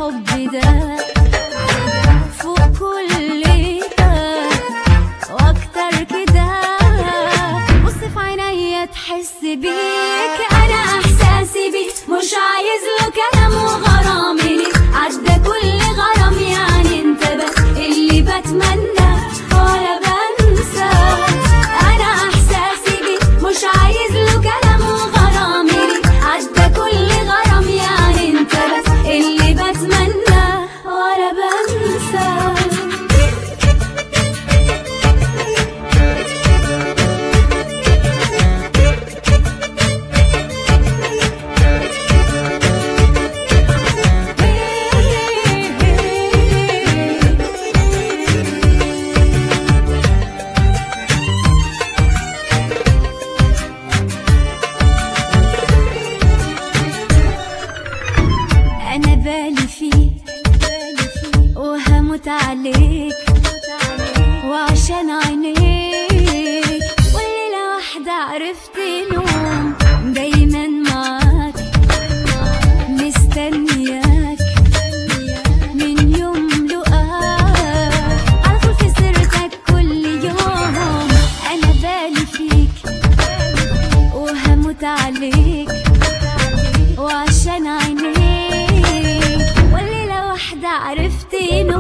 الحب ده فوق كل ده واكتر كده بص في عينيا تحس بيك انا احساسي بيك مش عايز له كلام وغرام ليك عدى كل غرام يعني انت بس اللي بتمنى ولا بنسى انا احساسي بيك مش عايز له كلام وغرام ليك عدى كل غرام يعني انت بس اللي بتمنى ولا بنسى انا بالي فيك وهموت عليك وعشان عينيك وليلة واحدة عرفت نوم دايما معاك مستنياك من يوم لقاك على طول في سيرتك كل يوم انا بالي فيك وهموت عليك وعشان عينيك والليلة واحدة عرفت